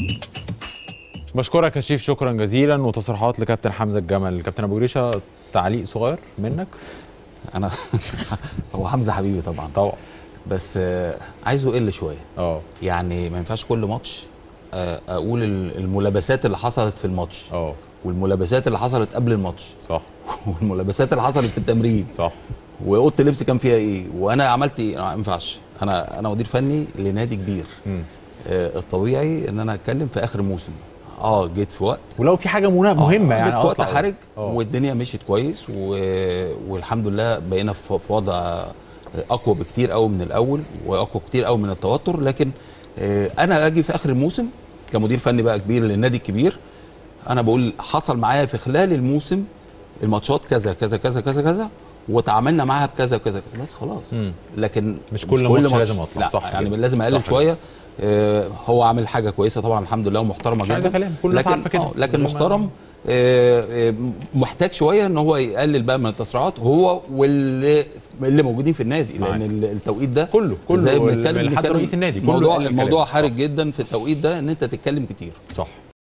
بشكرك يا شريف شكرا جزيلا وتصريحات لكابتن حمزه الجمل كابتن ابو جريشه تعليق صغير منك انا هو حمزه حبيبي طبعا طبعا بس آه، عايزه يقل شويه اه يعني ما ينفعش كل ماتش آه، اقول ال- الملابسات اللي حصلت في الماتش اه والملابسات اللي حصلت قبل الماتش صح والملابسات اللي حصلت في التمرين صح واوضه اللبس كان فيها ايه وانا عملت ايه ما ينفعش انا انا مدير فني لنادي كبير مم. آه، الطبيعي ان انا اتكلم في اخر موسم اه جيت في وقت ولو في حاجه منا- مهمه آه، يعني جيت في وقت أطلع. حرج آه. والدنيا مشيت كويس و... والحمد لله بقينا في في وضع اقوى بكتير قوي من الاول واقوى كتير قوي من التوتر لكن آه، انا اجي في اخر الموسم كمدير فني بقى كبير للنادي الكبير انا بقول حصل معايا في خلال الموسم الماتشات كذا كذا كذا كذا كذا وتعاملنا معاها بكذا وكذا بس خلاص مم. لكن مش كل ماتش لازم أطلع. لا صح يعني كده. لازم صح اقلل كده. شويه آه، هو عامل حاجه كويسه طبعا الحمد لله ومحترمه مش عايزة جدا كلام، كل الناس لكن عارفة كده. آه، لكن من غير ما- محترم آه، آه، محتاج شويه ان هو يقلل بقى من التصريحات هو واللي اللي موجودين في النادي لان معاك. ال- التوقيت ده كله- كله زي ما وال- بنتكلم لحد بنتكلم رئيس النادي، كله الموضوع قال الكلام. الموضوع حرج جدا في التوقيت ده ان انت تتكلم كتير صح